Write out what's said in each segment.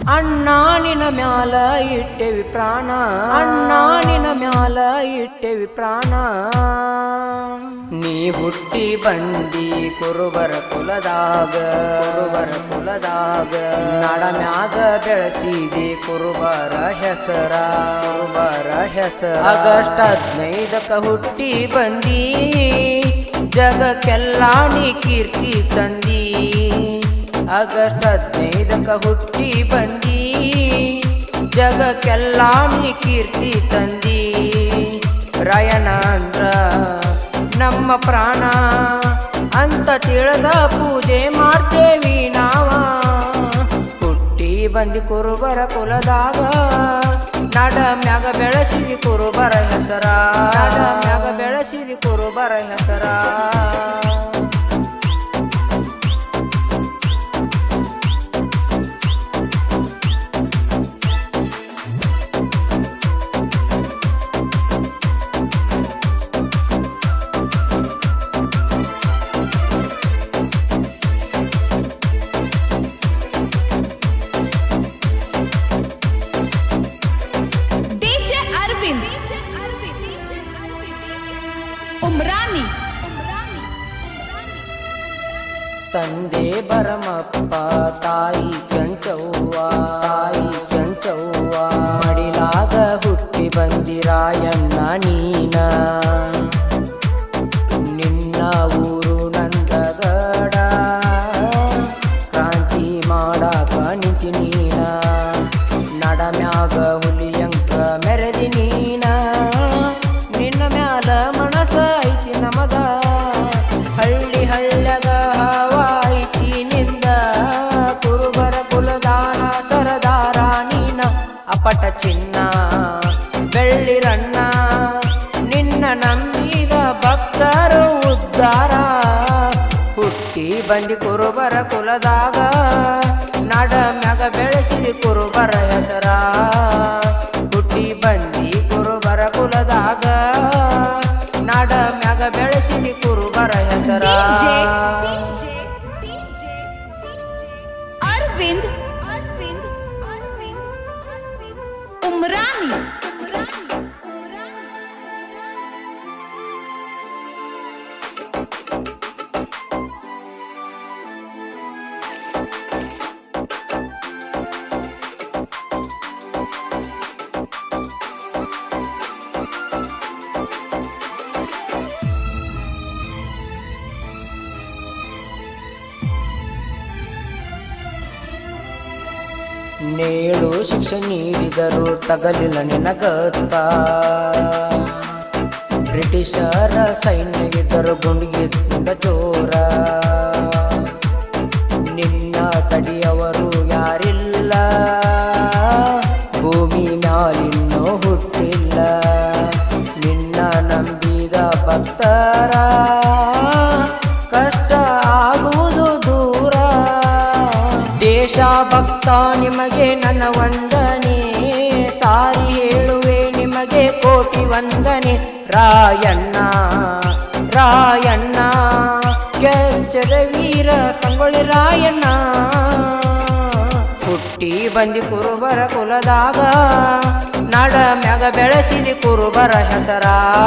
ಅಣ್ಣ ನಿನ ಮ್ಯಾಲ ಇಟ್ಟೆವಿ ಪ್ರಾಣ ಅಣ್ಣ ನಿನ ಮ್ಯಾಲ ಇಟ್ಟೆವಿ ಪ್ರಾಣ ನೀ ಹುಟ್ಟಿ ಬಂದಿ ಕುರುಬರ ಕುಲದಾಗ ಕುರುಬರ ಕುಲದಾಗ ನಡ ಮ್ಯಾಗ ಬೆಳೆಸಿದೆ ಕುರುಬರ ಹೆಸರ ಕುರುಬರ ಹೆಸರ ಆಗಸ್ಟ್ ಹದಿನೈದಕ್ಕ ಹುಟ್ಟಿ ಬಂದಿ ಜಗಕ್ಕೆಲ್ಲ ನೀ ಕೀರ್ತಿ ತಂದಿ ಆಗಸ್ಟ್ ಹದಿನೈದಕ್ಕ ಹುಟ್ಟಿ ಬಂದಿ ಜಗಕ್ಕೆಲ್ಲ ನೀ ಕೀರ್ತಿ ತಂದಿ ರಾಯಣ ಅಂದ್ರ ನಮ್ಮ ಪ್ರಾಣ ಅಂತ ತಿಳಿದ ಪೂಜೆ ಮಾಡ್ತೇವಿ ನಾವ ಹುಟ್ಟಿ ಬಂದಿ ಕುರುಬರ ಕುಲದಾಗ ನಡ ಮ್ಯಾಗ ಬೆಳೆಸಿದಿ ಕುರುಬರ ಹೆಸರ ನಡ ಮ್ಯಾಗ ಬೆಳೆಸಿದಿ ಕುರುಬರ ಹೆಸರ DJ Arvind. Umrani. ತಂದೆ ಬರಮಪ್ಪ ತಾಯಿ ಕೆಂಚವ್ವ ತಾಯಿ ಕೆಂಚವ್ವ ಮಡಿಲಾಗ ಹುಟ್ಟಿ ಬಂದಿರಾಯಣ್ಣ ನೀನ ನಿನ್ನ ಊರು ನಂದಗಡ ಕ್ರಾಂತಿ ಮಾಡಾಕ ನಿಂತಿ ನೀನ ನಡಮ್ಯಾಗ ಹುಲಿಯಂಕ ಮೆರೆದಿ ನೀನ ನಿನ್ನ ಮ್ಯಾಲ ಮನಸ ಐತಿ ನಮದ ಹಳ್ಳಿ ಹಳ್ಳಗ ಹವಾಯಿತಿ ನಿಂದ ಕುರುಬರ ಕುಲದಾನ ಸರದಾರ ನೀನ ಅಪಟ ಚಿನ್ನ ಬೆಳ್ಳಿರಣ್ಣ ನಿನ್ನ ನಂಬಿದ ಭಕ್ತರು ಉದ್ಧಾರ ಹುಟ್ಟಿ ಬಂದಿ ಕುರುಬರ ಕುಲದಾಗ ನಡ ಮ್ಯಾಗ ಬೆಳೆಸಿದಿ ಕುರುಬರ ಹೆಸರ ಹುಟ್ಟಿ ಬಂದಿ ಕುರುಬರ ಕುಲದಾಗ ನಡ ಮ್ಯಾಗ ಬೆಳೆಸಿದಿ ಕುರುಬರ ಹೆಸರ DJ. Arvind. Arvind. Arvind. Umrani. ನೇಳು ಶಿಕ್ಷೆ ನೀಡಿದರು ತಗಲಿಲ್ಲ ನಿನಗತ್ತ ಬ್ರಿಟಿಷರ ಸೈನ್ಯ ಇದ್ದರು ಗುಂಡಿಗಿದ್ದ ಚೋರ ನಿನ್ನ ತಡಿಯವರು ಯಾರಿಲ್ಲ ಭೂಮಿ ಮ್ಯಾಲಿನ್ನೂ ಹುಟ್ಟಿಲ್ಲ ನಿನ್ನ ನಂಬಿದ ಭಕ್ತರ ಕಷ್ಟ ಆಗುವುದು ದೂರ ದೇಶ ಭಕ್ತ ನಿಮಗೆ ನನ್ನ ವಂದನೆ ಸಾರಿ ಹೇಳುವೆ ನಿಮಗೆ ಕೋಟಿ ವಂದನೆ ರಾಯಣ್ಣ ರಾಯಣ್ಣ ಕೆಚ್ಚದ ವೀರ ಸಂಗೊಳ್ಳಿ ರಾಯಣ್ಣ ಹುಟ್ಟಿ ಬಂದಿ ಕುರುಬರ ಕುಲದಾಗ ನಡ ಮ್ಯಾಗ ಬೆಳೆಸಿದಿ ಕುರುಬರ ಹೆಸರ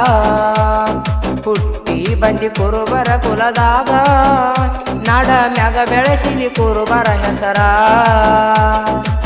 ಹುಟ್ಟಿ ಬಂದಿ ಕುರುಬರ ಕುಲದಾಗ ನಡ ಮ್ಯಾಗ ಬೆಳೆಸಿದಿ ಕುರುಬರ ಹೆಸರ